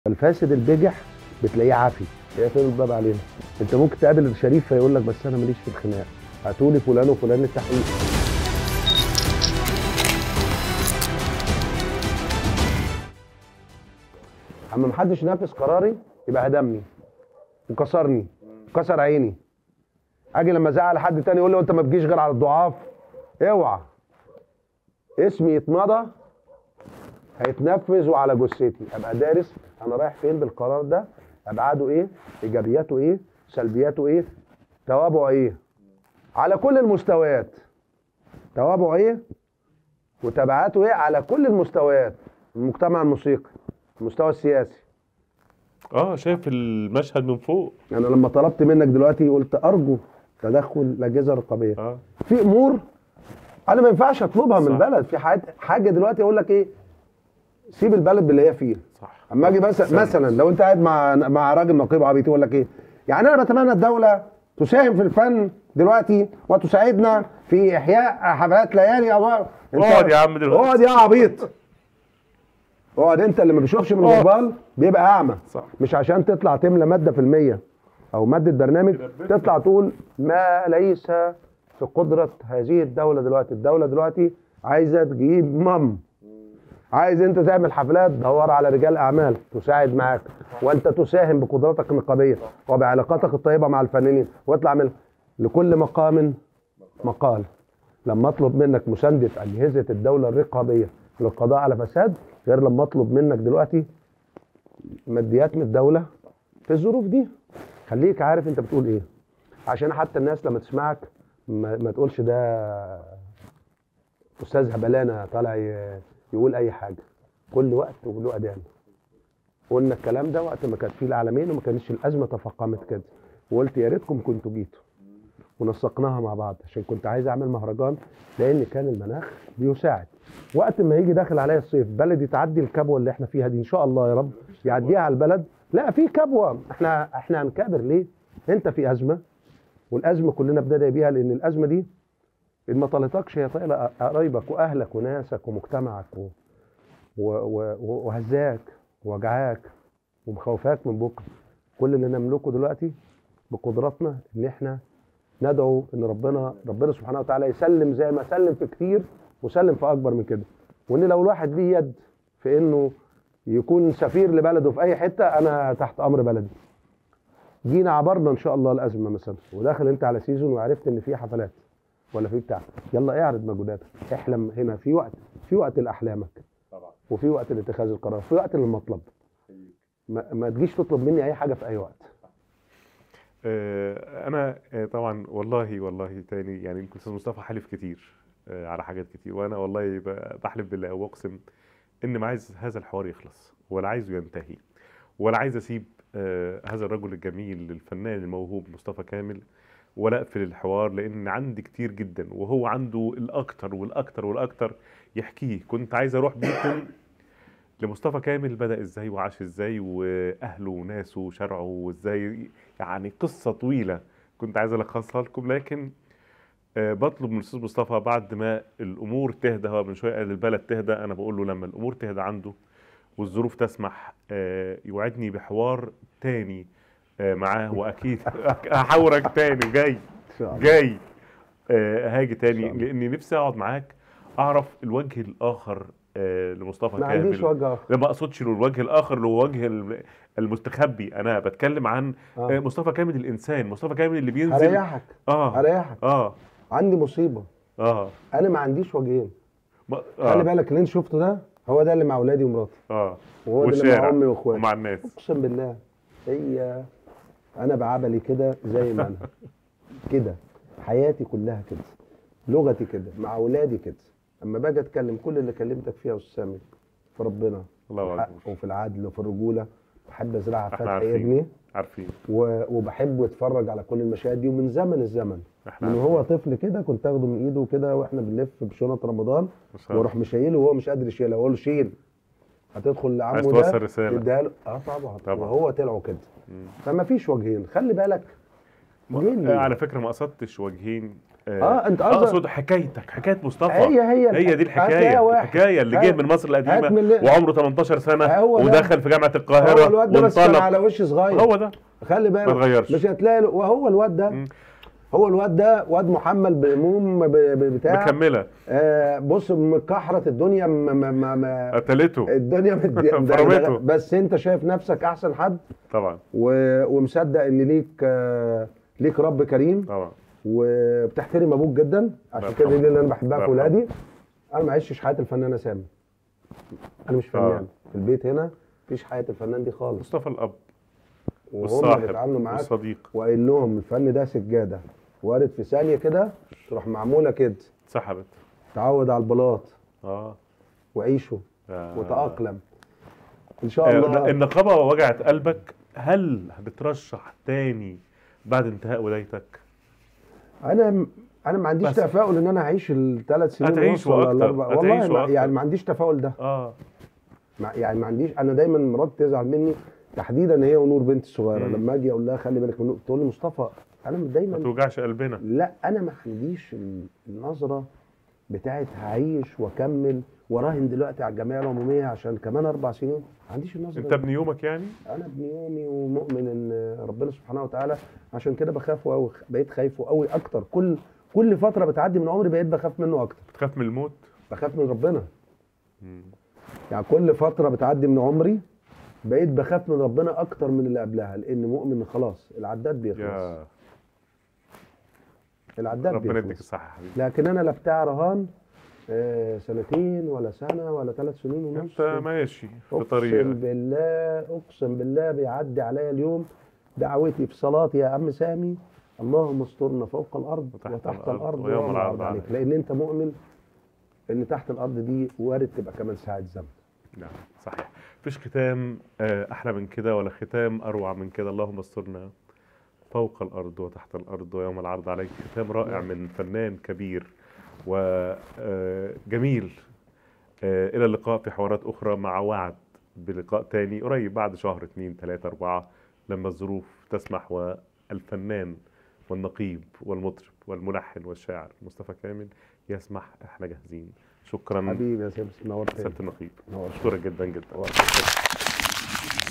الفاسد البجح بتلاقيه عافي شايف الباب علينا انت ممكن تقابل شريف فيقول لك بس انا ماليش في الخناق هاتولي فلان وفلان للتحقيق اما محدش نافذ قراري يبقى هدمني وكسرني كسر عيني اجي لما ازعل حد تاني يقول له انت ما بتجيش غير على الضعاف اوعى اسمي يتمضى هيتنفذ وعلى جثتي ابقى دارس انا رايح فين بالقرار ده ابعاده ايه ايجابياته ايه سلبياته ايه توابعه ايه على كل المستويات توابعه ايه وتبعاته ايه على كل المستويات المجتمع الموسيقي المستوى السياسي اه شايف المشهد من فوق انا لما طلبت منك دلوقتي قلت ارجو تدخل الاجهزه الرقابيه اه في امور انا ما ينفعش اطلبها من صح. البلد في حاجه حاجه دلوقتي اقول لك ايه سيب البلد باللي هي فيه صح اما اجي مثلا مثلا لو انت قاعد مع مع راجل نقيب عبيط يقول لك ايه يعني انا بتمنى الدوله تساهم في الفن دلوقتي وتساعدنا في احياء حفلات ليالي أو انت اقعد يا عم دلوقتي اقعد يا عبيط اقعد انت اللي ما بيشوفش من اقعد. الموبايل بيبقى اعمى صح مش عشان تطلع تملى ماده في المية او ماده برنامج تطلع تقول ما ليس في قدره هذه الدوله دلوقتي الدوله دلوقتي عايزه تجيب مم عايز انت تعمل حفلات دور على رجال اعمال تساعد معاك وانت تساهم بقدراتك النقابيه وبعلاقاتك الطيبه مع الفنانين واطلع من لكل مقام مقال لما اطلب منك مسانده اجهزه الدوله الرقابيه للقضاء على فساد غير لما اطلب منك دلوقتي ماديات من الدوله في الظروف دي خليك عارف انت بتقول ايه عشان حتى الناس لما تسمعك ما, ما تقولش ده استاذ هبلانه طالع ي- يقول اي حاجه كل وقت وله اذان قلنا الكلام ده وقت ما كانت فيه العالمين وما كانتش الازمه تفاقمت كده وقلت يا ريتكم كنتوا جيتوا ونسقناها مع بعض عشان كنت عايز اعمل مهرجان لان كان المناخ بيساعد وقت ما يجي داخل عليا الصيف بلدي تعدي الكبوه اللي احنا فيها دي ان شاء الله يا رب يعديها على البلد لا في كبوه احنا احنا هنكابر ليه انت في ازمه والازمه كلنا بدأنا بيها لان الازمه دي ان ما طالتكش هي طايله قرايبك واهلك وناسك ومجتمعك و... و... و... وهزاك ووجعاك ومخوفاك من بكره كل اللي نملكه دلوقتي بقدراتنا ان احنا ندعو ان ربنا ربنا سبحانه وتعالى يسلم زي ما سلم في كتير وسلم في اكبر من كده وان لو الواحد ليه يد في انه يكون سفير لبلده في اي حته انا تحت امر بلدي جينا عبرنا ان شاء الله الازمه مثلا وداخل انت على سيزون وعرفت ان في حفلات ولا في بتاع يلا اعرض مجهوداتك احلم هنا في وقت في وقت لاحلامك طبعا وفي وقت لاتخاذ القرار في وقت للمطلب ما, ما تجيش تطلب مني اي حاجه في اي وقت آه، انا آه، طبعا والله والله تاني يعني يمكن استاذ مصطفى حلف كتير آه، على حاجات كتير وانا والله ب- بحلف بالله واقسم ان ما عايز هذا الحوار يخلص ولا عايزه ينتهي ولا عايز اسيب آه، هذا الرجل الجميل الفنان الموهوب مصطفى كامل ولا اقفل الحوار لان عندي كتير جدا وهو عنده الاكتر والاكتر والاكتر يحكيه كنت عايز اروح بيكم لمصطفى كامل بدأ ازاي وعاش ازاي واهله وناسه وشرعه وازاي يعني قصة طويلة كنت عايز الخصها لكم لكن آه، بطلب من الاستاذ مصطفى بعد ما الامور تهدى هو من شويه قال البلد تهدى انا بقول له لما الامور تهدى عنده والظروف تسمح آه، يوعدني بحوار تاني آه، معاه واكيد هحاورك تاني جاي ان شاء الله جاي آه، هاجي إن تاني شاء الله. لاني نفسي اقعد معاك اعرف الوجه الاخر آه، لمصطفى ما كامل عنديش وجه اخر لا ما اقصدش له الوجه الاخر اللي هو وجه الم- المستخبي انا بتكلم عن آه، آه. مصطفى كامل الانسان مصطفى كامل اللي بينزل هريحك اه هريحك اه عندي مصيبه اه انا ما عنديش وجهين ما- خلي اه بالك اللي انت شفته ده هو ده اللي مع اولادي ومراتي اه وهو ده اللي مع والشارع امي واخواتي ومع الناس اقسم بالله هي انا بعبلي كده زي ما انا كده حياتي كلها كده لغتي كده مع اولادي كده اما باجي اتكلم كل اللي كلمتك فيها يا استاذ سامي في ربنا الله وفي الحق اكبر وفي العدل وفي الرجوله بحب ازرعها احنا فتحي عارفين. ابني عارفين و- وبحب اتفرج على كل المشاهد دي ومن زمن الزمن احنا من عارفين. وهو طفل كده كنت اخده من ايده كده واحنا بنلف بشنط رمضان ما شاء الله. واروح مشيله وهو مش قادر يشيلها اقول له شيل هتدخل عايز لعمه توصل ده رسالة. تديها له اه طبعا طبعا. وهو طلعوا كده مم. فما فيش وجهين خلي بالك وجهين آه، ليه؟ على فكره ما قصدتش وجهين اه انت قصدك اقصد حكايتك حكايه مصطفى هي هي هي دي الحك- هتلاقي الحكايه واحد. الحكايه اللي جه هات- من مصر القديمه هات من اللي- وعمره 18 سنه هو ده. ودخل في جامعه هو القاهره الواد ده بس كان وانطلق على وش صغير هو ده خلي بالك ما اتغيرش. مش هتلاقي وهو الواد ده مم. هو الواد ده واد محمل بهموم ب- ب- بتاع مكمله آه بص مكحرت الدنيا ما ما ما ما قتلته الدنيا مد- فرمته. بس انت شايف نفسك احسن حد طبعا و- ومصدق ان ليك آه ليك رب كريم طبعا وبتحترم ابوك جدا عشان الله كده دي يرحمه. اللي انا بحبها في الله يرحمه. ولادي انا ما عشتش حياه الفنانه سامي انا مش فنان آه. في البيت هنا مفيش حياه الفنان دي خالص مصطفى الاب وهم والصاحب بيتعاملوا معاك والصديق وقايل لهم الفن ده سجاده وارد في ثانيه كده تروح معموله كده سحبت تعود على البلاط اه وعيشوا آه. وتاقلم ان شاء آه، الله النقابه وجعت قلبك هل بترشح تاني بعد انتهاء ولايتك انا انا ما عنديش بس. تفاؤل ان انا هعيش الثلاث سنين هتعيش ونص ولا وأكتر. الاربع والله هتعيش ما وأكتر. يعني ما عنديش تفاؤل ده اه ما يعني ما عنديش انا دايما مراتي تزعل مني تحديدا هي ونور بنتي الصغيره مم. لما اجي اقول لها خلي بالك من نور تقول لي مصطفى انا ما دايما توجعش قلبنا لا انا ما عنديش ال- النظره بتاعت هعيش واكمل وراهن دلوقتي على الجمعيه العموميه عشان كمان اربع سنين ما عنديش النظره انت دي. ابن يومك يعني انا ابن يومي ومؤمن ان ربنا سبحانه وتعالى عشان كده بخافه قوي بقيت خايفه قوي اكتر كل كل فتره بتعدي من عمري بقيت بخاف منه اكتر بتخاف من الموت بخاف من ربنا مم. يعني كل فتره بتعدي من عمري بقيت بخاف من ربنا اكتر من اللي قبلها لان مؤمن إن خلاص العداد بيخلص يا العداد ربنا يديك بيخلص الصحه يا حبيبي لكن انا لا بتاع رهان آه، سنتين ولا سنه ولا ثلاث سنين ونص انت ماشي في اقسم طريقك بالله اقسم بالله بيعدي عليا اليوم دعوتي في صلاتي يا عم سامي اللهم استرنا فوق الارض وتحت وتحت, الأرض الارض ويوم العرض عليك عليك. لان انت مؤمن ان تحت الارض دي وارد تبقى كمان ساعه زمن نعم صحيح مفيش ختام آه، احلى من كده ولا ختام اروع من كده اللهم استرنا فوق الارض وتحت الارض ويوم العرض عليك ختام رائع من فنان كبير وجميل الى اللقاء في حوارات اخرى مع وعد بلقاء تاني قريب بعد شهر اتنين تلاتة اربعة لما الظروف تسمح والفنان والنقيب والمطرب والملحن والشاعر مصطفى كامل يسمح احنا جاهزين شكرا حبيبي يا سيف نورتني سياده النقيب نورتني اشكرك جدا جدا